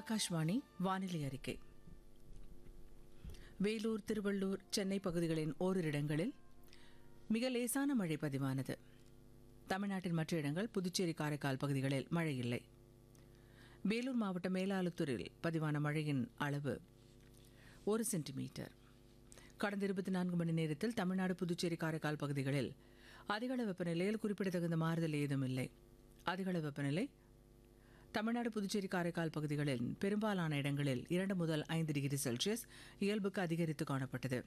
ஆகாஷ்வாணி வானிலை அறிக்கை வேலூர் திருவள்ளூர் சென்னை பகுதிகளின் ஓரிரு இடங்களில் மிக லேசான மழை பதிவானது தமிழ்நாட்டின் மற்ற இடங்கள் புதுச்சேரி காரைக்கால் பகுதிகளில் மழை இல்லை வேலூர் மாவட்டம் மேலாளுத்தூரில் பதிவான மழையின் அளவு ஒரு சென்டிமீட்டர் கடந்த இருபத்தி நான்கு மணி நேரத்தில் தமிழ்நாடு புதுச்சேரி காரைக்கால் பகுதிகளில் அதிகளவு வெப்பநிலையில் குறிப்பிடத்தகுந்த மாறுதல் ஏதும் இல்லை அதிகளவு வெப்பநிலை தமிழ்நாடு புதுச்சேரி காரைக்கால் பகுதிகளில் பெரும்பாலான இடங்களில் இரண்டு முதல் ஐந்து டிகிரி செல்சியஸ் இயல்புக்கு அதிகரித்து காணப்பட்டது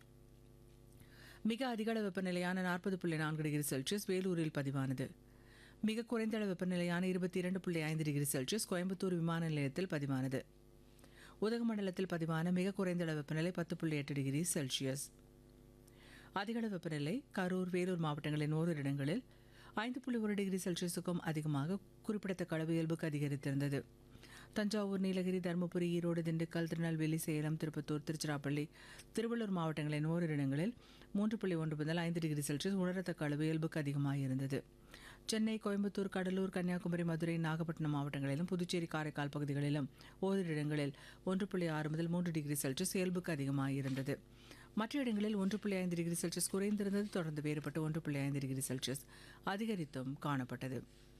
மிக அதிக அளவு வெப்பநிலையான நாற்பது புள்ளி நான்கு டிகிரி செல்சியஸ் வேலூரில் பதிவானது மிக குறைந்த அளவு வெப்பநிலையான இருபத்தி இரண்டு புள்ளி ஐந்து டிகிரி செல்சியஸ் கோயம்புத்தூர் விமான நிலையத்தில் பதிவானது உதகமண்டலத்தில் பதிவான மிக குறைந்த அளவு வெப்பநிலை பத்து புள்ளி எட்டு டிகிரி செல்சியஸ் அதிக அளவு வெப்பநிலை கரூர் வேலூர் மாவட்டங்களின் ஓரிரு இடங்களில் ஐந்து புள்ளி ஒரு டிகிரி செல்சியஸுக்கும் அதிகமாக குறிப்பிடத்தக்க அளவு இயல்புக்கு அதிகரித்திருந்தது தஞ்சாவூர் நீலகிரி தருமபுரி ஈரோடு திண்டுக்கல் திருநெல்வேலி சேலம் திருப்பத்தூர் திருச்சிராப்பள்ளி திருவள்ளூர் மாவட்டங்களின் ஓரிரு இடங்களில் மூன்று புள்ளி ஒன்று முதல் ஐந்து டிகிரி செல்சியஸ் உணரத்தக்க அளவு இயல்புக்கு அதிகமாக இருந்தது சென்னை கோயம்புத்தூர் கடலூர் கன்னியாகுமரி மதுரை நாகப்பட்டினம் மாவட்டங்களிலும் புதுச்சேரி காரைக்கால் பகுதிகளிலும் ஓரிரு இடங்களில் ஒன்று புள்ளி ஆறு முதல் மூன்று டிகிரி செல்சியஸ் இயல்புக்கு அதிகமாக இருந்தது மற்ற இடங்களில் ஒன்று புள்ளி ஐந்து டிகிரி செல்சியஸ் குறைந்திருந்தது தொடர்ந்து வேறுபட்டு ஒன்று புள்ளி ஐந்து டிகிரி செல்சியஸ் அதிகரித்தும் காணப்பட்டது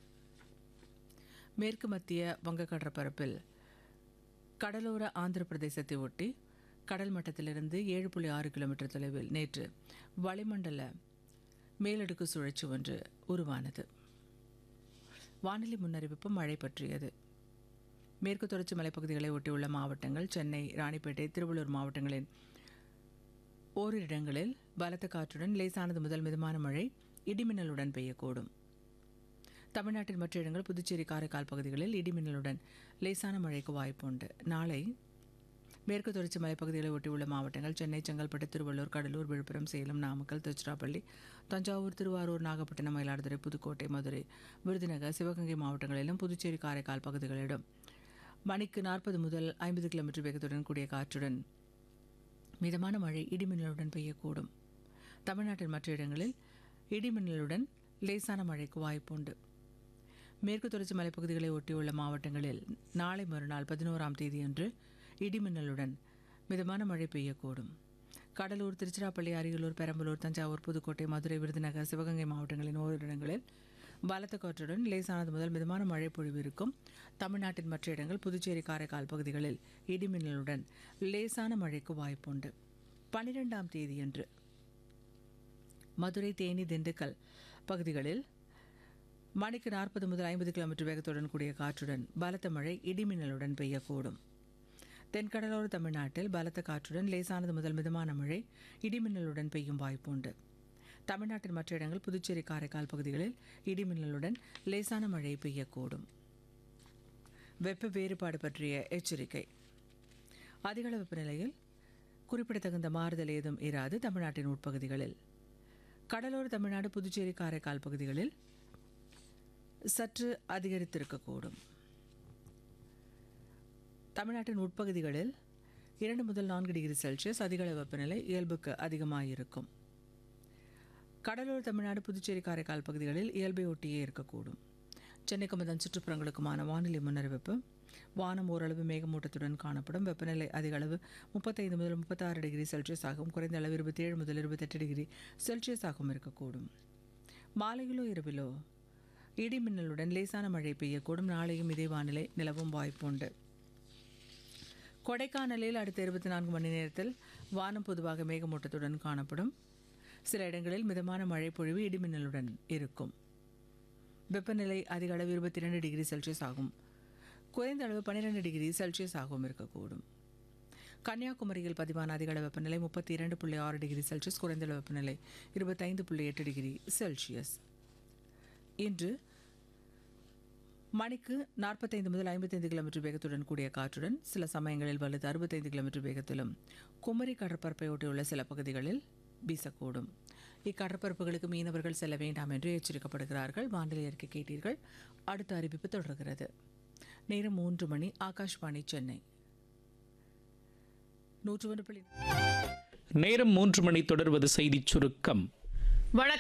மேற்கு மத்திய வங்கக்கடற்பரப்பில் கடலோர ஆந்திர பிரதேசத்தை ஒட்டி கடல் மட்டத்திலிருந்து ஏழு புள்ளி ஆறு கிலோமீட்டர் தொலைவில் நேற்று வளிமண்டல மேலடுக்கு சுழற்சி ஒன்று உருவானது வானிலை முன்னறிவிப்பு மழை பற்றியது மேற்கு தொடர்ச்சி மலைப்பகுதிகளை ஒட்டியுள்ள மாவட்டங்கள் சென்னை ராணிப்பேட்டை திருவள்ளூர் மாவட்டங்களின் ஓரிரு இடங்களில் பலத்த காற்றுடன் லேசானது முதல் மிதமான மழை இடிமின்னலுடன் பெய்யக்கூடும் தமிழ்நாட்டின் மற்ற இடங்கள் புதுச்சேரி காரைக்கால் பகுதிகளில் இடிமின்னலுடன் லேசான மழைக்கு வாய்ப்புண்டு நாளை மேற்கு தொடர்ச்சி மலைப்பகுதிகளை ஒட்டியுள்ள மாவட்டங்கள் சென்னை செங்கல்பட்டு திருவள்ளூர் கடலூர் விழுப்புரம் சேலம் நாமக்கல் திருச்சிராப்பள்ளி தஞ்சாவூர் திருவாரூர் நாகப்பட்டினம் மயிலாடுதுறை புதுக்கோட்டை மதுரை விருதுநகர் சிவகங்கை மாவட்டங்களிலும் புதுச்சேரி காரைக்கால் பகுதிகளிலும் மணிக்கு நாற்பது முதல் ஐம்பது கிலோமீட்டர் வேகத்துடன் கூடிய காற்றுடன் மிதமான மழை இடிமின்னலுடன் பெய்யக்கூடும் தமிழ்நாட்டின் மற்ற இடங்களில் இடிமின்னலுடன் லேசான மழைக்கு வாய்ப்புண்டு மேற்கு தொடர்ச்சி மலைப்பகுதிகளை ஒட்டியுள்ள மாவட்டங்களில் நாளை மறுநாள் பதினோராம் தேதியன்று இடிமின்னலுடன் மிதமான மழை பெய்யக்கூடும் கடலூர் திருச்சிராப்பள்ளி அரியலூர் பெரம்பலூர் தஞ்சாவூர் புதுக்கோட்டை மதுரை விருதுநகர் சிவகங்கை மாவட்டங்களின் ஓரிரு இடங்களில் பலத்த காற்றுடன் லேசானது முதல் மிதமான மழை பொழிவு இருக்கும் தமிழ்நாட்டின் மற்ற இடங்கள் புதுச்சேரி காரைக்கால் பகுதிகளில் இடிமின்னலுடன் லேசான மழைக்கு வாய்ப்புண்டு பனிரெண்டாம் தேதியன்று மதுரை தேனி திண்டுக்கல் பகுதிகளில் மணிக்கு நாற்பது முதல் ஐம்பது கிலோமீட்டர் வேகத்துடன் கூடிய காற்றுடன் பலத்த மழை இடிமின்னலுடன் பெய்யக்கூடும் தென்கடலோர தமிழ்நாட்டில் பலத்த காற்றுடன் லேசானது முதல் மிதமான மழை இடிமின்னலுடன் பெய்யும் வாய்ப்புண்டு தமிழ்நாட்டின் மற்ற இடங்கள் புதுச்சேரி காரைக்கால் பகுதிகளில் இடிமின்னலுடன் லேசான மழை பெய்யக்கூடும் வெப்ப வேறுபாடு பற்றிய எச்சரிக்கை அதிகள வெப்பநிலையில் குறிப்பிடத்தகுந்த மாறுதல் ஏதும் இராது தமிழ்நாட்டின் உட்பகுதிகளில் கடலோர தமிழ்நாடு புதுச்சேரி காரைக்கால் பகுதிகளில் சற்று அதிகரித்திருக்கக்கூடும் தமிழ்நாட்டின் உட்பகுதிகளில் இரண்டு முதல் நான்கு டிகிரி செல்சியஸ் அதிகளவு வெப்பநிலை இயல்புக்கு அதிகமாக கடலோர தமிழ்நாடு புதுச்சேரி காரைக்கால் பகுதிகளில் இயல்பை ஒட்டியே இருக்கக்கூடும் சென்னைக்கும் அதன் சுற்றுப்புறங்களுக்குமான வானிலை முன்னறிவிப்பு வானம் ஓரளவு மேகமூட்டத்துடன் காணப்படும் வெப்பநிலை அதிக அளவு முப்பத்தைந்து முதல் முப்பத்தாறு டிகிரி செல்சியஸ் ஆகவும் குறைந்த அளவு இருபத்தி ஏழு முதல் இருபத்தெட்டு டிகிரி செல்சியஸ் ஆகவும் இருக்கக்கூடும் மாலையிலோ இரவிலோ இடி மின்னலுடன் லேசான மழை பெய்யக்கூடும் நாளையும் இதே வானிலை நிலவும் வாய்ப்புண்டு கொடைக்கானலில் அடுத்த இருபத்தி நான்கு மணி நேரத்தில் வானம் பொதுவாக மேகமூட்டத்துடன் காணப்படும் சில இடங்களில் மிதமான மழை பொழிவு இடிமின்னலுடன் இருக்கும் வெப்பநிலை அதிக அளவு இருபத்தி இரண்டு டிகிரி செல்சியஸ் ஆகும் குறைந்த அளவு பன்னிரெண்டு டிகிரி செல்சியஸ் ஆகவும் இருக்கக்கூடும் கன்னியாகுமரியில் பதிவான அதிக அளவு வெப்பநிலை முப்பத்தி இரண்டு புள்ளி ஆறு டிகிரி செல்சியஸ் குறைந்த அளவு வெப்பநிலை இருபத்தைந்து புள்ளி எட்டு டிகிரி செல்சியஸ் இன்று மணிக்கு நாற்பத்தைந்து முதல் ஐம்பத்தைந்து கிலோமீட்டர் வேகத்துடன் கூடிய காற்றுடன் சில சமயங்களில் வலுத்து அறுபத்தைந்து கிலோமீட்டர் வேகத்திலும் குமரி கடற்பரப்பை ஒட்டியுள்ள சில பகுதிகளில் வீசக்கூடும் இக்கடற்பரப்புகளுக்கு மீனவர்கள் செல்ல வேண்டாம் என்று எச்சரிக்கப்படுகிறார்கள் வானிலை அறிக்கை கேட்டீர்கள் அடுத்த அறிவிப்பு தொடர்கிறது நேரம் மூன்று மணி ஆகாஷ்வாணி சென்னை நூற்று ஒன்று புள்ளி நேரம் மூன்று மணி தொடர்வது செய்திச் சுருக்கம் வணக்கம்